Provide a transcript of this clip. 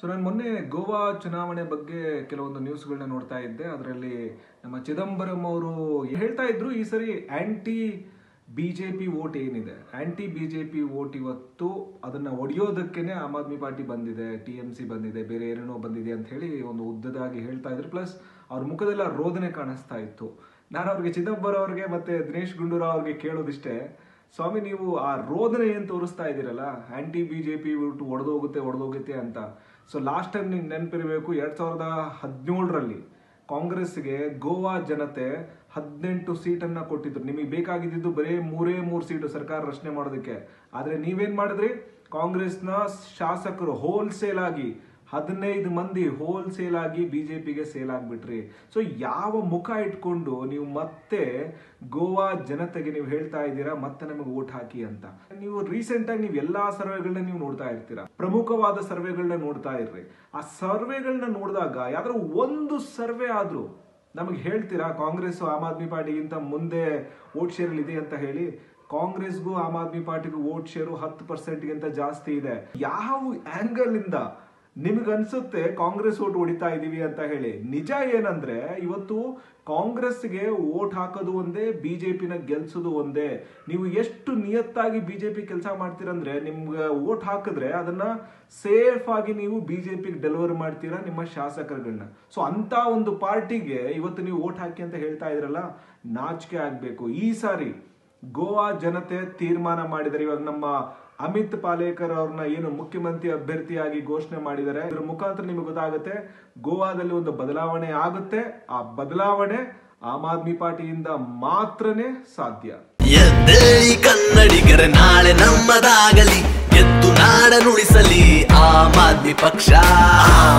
so ನಾನು ಮೊನ್ನೆ ಗೋವಾ ಚುನಾವಣೆ ಬಗ್ಗೆ ಕೆಲವೊಂದು ನ್ಯೂಸ್ಗಳನ್ನ ನೋಡ್ತಾ ಇದ್ದೆ ಅದರಲ್ಲಿ ನಮ್ಮ ಚಿದಂಬರಂ ಅವರು ಹೇಳ್ತಾ ಇದ್ರು ಈ ಸರಿ anti B J P vote ಏನಿದೆ anti B J P vote ಇವತ್ತು ಅದನ್ನ ಒಡೆಯೋದಕ್ಕೇನೆ ಆಮ್ ಆದ್ಮಿ ಪಾರ್ಟಿ ಬಂದಿದೆ ಟಿ ಎಂ ಸಿ ಬಂದಿದೆ ಬೇರೆ ಏನೇನೋ ಬಂದಿದೆ ಅಂತ ಹೇಳಿ ಒಂದು ಉದ್ದದಾಗಿ ಹೇಳ್ತಾ ಇದ್ರು ಪ್ಲಸ್ ಅವ್ರ ಮುಖದೆಲ್ಲ ರೋದನೆ ಕಾಣಿಸ್ತಾ ಇತ್ತು ನಾನು ಅವ್ರಿಗೆ ಚಿದಂಬರಂ ಅವ್ರಿಗೆ ಮತ್ತೆ ದಿನೇಶ್ ಗುಂಡೂರಾವ್ ಅವ್ರಿಗೆ ಕೇಳೋದಿಷ್ಟೇ ಸ್ವಾಮಿ ನೀವು ಆ ರೋದನೆ ಏನ್ ತೋರಿಸ್ತಾ ಇದ್ದೀರಲ್ಲ ಆಂಟಿ ಬಿ ಜೆ ಪಿ ಬಿಟ್ಟು ಒಡೆದೋಗುತ್ತೆ ಒಡೆದೋಗುತ್ತೆ ಅಂತ ಸೊ ಲಾಸ್ಟ್ ಟೈಮ್ ನಿಮ್ಗೆ ನೆನಪಿರಬೇಕು ಎರಡ್ ಸಾವಿರದ ಹದಿನೇಳರಲ್ಲಿ ಕಾಂಗ್ರೆಸ್ಗೆ ಗೋವಾ ಜನತೆ ಹದಿನೆಂಟು ಸೀಟನ್ನ ಕೊಟ್ಟಿದ್ರು ನಿಮಗೆ ಬೇಕಾಗಿದ್ದು ಬರೀ ಮೂರೇ ಮೂರು ಸೀಟು ಸರ್ಕಾರ ರಚನೆ ಮಾಡೋದಕ್ಕೆ ಆದ್ರೆ ನೀವೇನ್ ಮಾಡಿದ್ರಿ ಕಾಂಗ್ರೆಸ್ನ ಶಾಸಕರು ಹೋಲ್ಸೇಲ್ ಆಗಿ ಹದಿನೈದು ಮಂದಿ ಹೋಲ್ಸೇಲ್ ಆಗಿ ಬಿಜೆಪಿಗೆ ಸೇಲ್ ಆಗ್ಬಿಟ್ರಿ ಸೊ ಯಾವ ಮುಖ ಇಟ್ಕೊಂಡು ನೀವು ಮತ್ತೆ ಗೋವಾ ಜನತೆಗೆ ನೀವು ಹೇಳ್ತಾ ಇದ್ದೀರಾ ಮತ್ತೆ ನಮಗೆ ವೋಟ್ ಹಾಕಿ ಅಂತ ನೀವು ರೀಸೆಂಟ್ ಆಗಿ ನೀವು ಎಲ್ಲಾ ಸರ್ವೆಗಳನ್ನ ನೀವು ನೋಡ್ತಾ ಇರ್ತೀರಾ ಪ್ರಮುಖವಾದ ಸರ್ವೆಗಳನ್ನ ನೋಡ್ತಾ ಇರ್ರಿ ಆ ಸರ್ವೆಗಳನ್ನ ನೋಡಿದಾಗ ಯಾವ್ದಾದ್ರು ಒಂದು ಸರ್ವೆ ಆದ್ರೂ ನಮಗೆ ಹೇಳ್ತೀರಾ ಕಾಂಗ್ರೆಸ್ ಆಮ್ ಆದ್ಮಿ ಪಾರ್ಟಿಗಿಂತ ಮುಂದೆ ವೋಟ್ ಶೇರ್ ಇದೆ ಅಂತ ಹೇಳಿ ಕಾಂಗ್ರೆಸ್ಗೂ ಆಮ್ ಆದ್ಮಿ ಪಾರ್ಟಿಗೂ ವೋಟ್ ಶೇರು ಹತ್ತು ಪರ್ಸೆಂಟ್ಗಿಂತ ಜಾಸ್ತಿ ಇದೆ ಯಾವ ಆಂಗಲ್ ಇಂದ ನಿಮಗನ್ಸುತ್ತೆ ಕಾಂಗ್ರೆಸ್ ಓಟ್ ಹೊಡಿತಾ ಇದೀವಿ ಅಂತ ಹೇಳಿ ನಿಜ ಏನಂದ್ರೆ ಇವತ್ತು ಕಾಂಗ್ರೆಸ್ಗೆ ವೋಟ್ ಹಾಕೋದು ಒಂದೇ ಬಿಜೆಪಿನ ಗೆಲ್ಸೋದು ಒಂದೇ ನೀವು ಎಷ್ಟು ನಿಯತ್ತಾಗಿ ಬಿಜೆಪಿ ಕೆಲಸ ಮಾಡ್ತೀರಂದ್ರೆ ನಿಮ್ಗೆ ವೋಟ್ ಹಾಕಿದ್ರೆ ಅದನ್ನ ಸೇಫ್ ಆಗಿ ನೀವು ಬಿಜೆಪಿಗೆ ಡೆಲಿವರ್ ಮಾಡ್ತೀರಾ ನಿಮ್ಮ ಶಾಸಕರುಗಳನ್ನ ಸೊ ಅಂತ ಒಂದು ಪಾರ್ಟಿಗೆ ಇವತ್ತು ನೀವು ವೋಟ್ ಹಾಕಿ ಅಂತ ಹೇಳ್ತಾ ಇದ್ರಲ್ಲ ನಾಚಿಕೆ ಆಗ್ಬೇಕು ಈ ಸಾರಿ ಗೋವಾ ಜನತೆ ತೀರ್ಮಾನ ಮಾಡಿದರೆ ಇವಾಗ ನಮ್ಮ ಅಮಿತ್ ಪಾಲೇಕರ್ ಅವ್ರನ್ನ ಏನು ಮುಖ್ಯಮಂತ್ರಿ ಅಭ್ಯರ್ಥಿಯಾಗಿ ಘೋಷಣೆ ಮಾಡಿದ್ದಾರೆ ಇದ್ರ ಮುಖಾಂತರ ನಿಮಗೆ ಗೊತ್ತಾಗುತ್ತೆ ಗೋವಾದಲ್ಲಿ ಒಂದು ಬದಲಾವಣೆ ಆಗುತ್ತೆ ಆ ಬದಲಾವಣೆ ಆಮ್ ಆದ್ಮಿ ಪಾರ್ಟಿಯಿಂದ ಮಾತ್ರನೇ ಸಾಧ್ಯ ಎದ್ದೇಳಿ ಕನ್ನಡಿಗರ ನಾಳೆ ನಮ್ಮದಾಗಲಿ ಎದ್ದು ನಾಡ ನುಡಿಸಲಿ ಆಮ್ ಆದ್ಮಿ ಪಕ್ಷ